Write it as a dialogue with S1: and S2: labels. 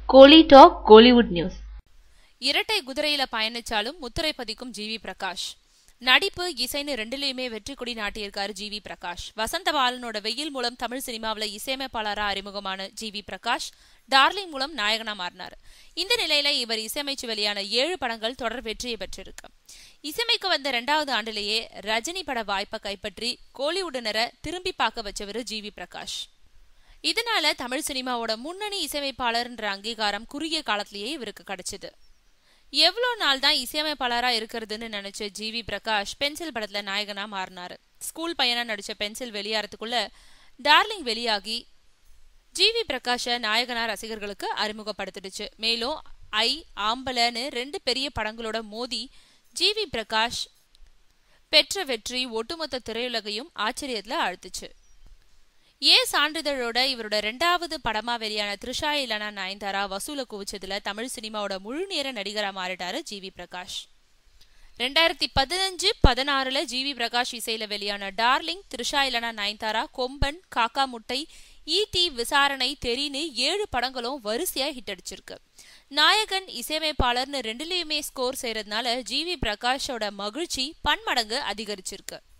S1: கோலி talk Kollywood news
S2: இரட்டை குதிரையில பயணிச்சாலும் முத்திரை பதிக்கும் ஜிவி பிரகாஷ் நடிப்பு இசைன்னு ரெண்டுலயுமே வெற்றி கொடி நாட்டியிருக்காரு ஜிவி பிரகாஷ் வசந்த பாலனோட வெயில் மூலம் தமிழ் சினிமாவில் இசையமைப்பாளரா அறிமுகமான ஜிவி பிரகாஷ் டார்லிங் மூலம் நாயகனா மாறினார் இந்த நிலையில இவர் இசையமைச்சு வெளியான ஏழு படங்கள் தொடர் வெற்றியை பெற்றிருக்கு இசையமைக்க வந்த இரண்டாவது ஆண்டிலேயே ரஜினி பட வாய்ப்பை கைப்பற்றி கோலிவுட்டினரை திரும்பி பார்க்க வச்சவர் ஜிவி பிரகாஷ் இதனால தமிழ் சினிமாவோட முன்னணி இசையமைப்பாளர்ன்ற அங்கீகாரம் குறுகிய காலத்திலேயே இவருக்கு கிடைச்சது எவ்வளோ நாள் தான் இசையமைப்பாளரா இருக்கிறதுன்னு நினைச்ச ஜிவி பிரகாஷ் பென்சில் படத்துல நாயகனா மாறினாரு ஸ்கூல் பையனா நடிச்ச பென்சில் வெளியாறதுக்குள்ள டார்லிங் வெளியாகி ஜிவி பிரகாஷ நாயகனா ரசிகர்களுக்கு அறிமுகப்படுத்திடுச்சு மேலும் ஐ ஆம்பலன்னு ரெண்டு பெரிய படங்களோட மோதி ஜிவி பிரகாஷ் பெற்ற வெற்றி ஒட்டுமொத்த திரையுலகையும் ஆச்சரியத்துல அழுத்துச்சு ஏ சான்றிதழோட இவரோட ரெண்டாவது படமா வெளியான த்ரிஷா இல்லனா நயன்தாரா வசூல குவிச்சதுல தமிழ் சினிமாவோட முழு நேர நடிகரா மாறிட்டாரு ஜிவி பிரகாஷ் ரெண்டாயிரத்தி பதினஞ்சு பதினாறுல ஜிவி பிரகாஷ் இசையில வெளியான டார்லிங் த்ரிஷா இல்லனா நயன்தாரா கொம்பன் காக்கா முட்டை ஈடி விசாரணை தெரின்னு ஏழு படங்களும் வரிசையா ஹிட் அடிச்சிருக்கு நாயகன் இசையமைப்பாளர்னு ரெண்டுலயுமே ஸ்கோர் செய்யறதுனால ஜிவி பிரகாஷோட மகிழ்ச்சி பன்மடங்கு அதிகரிச்சிருக்கு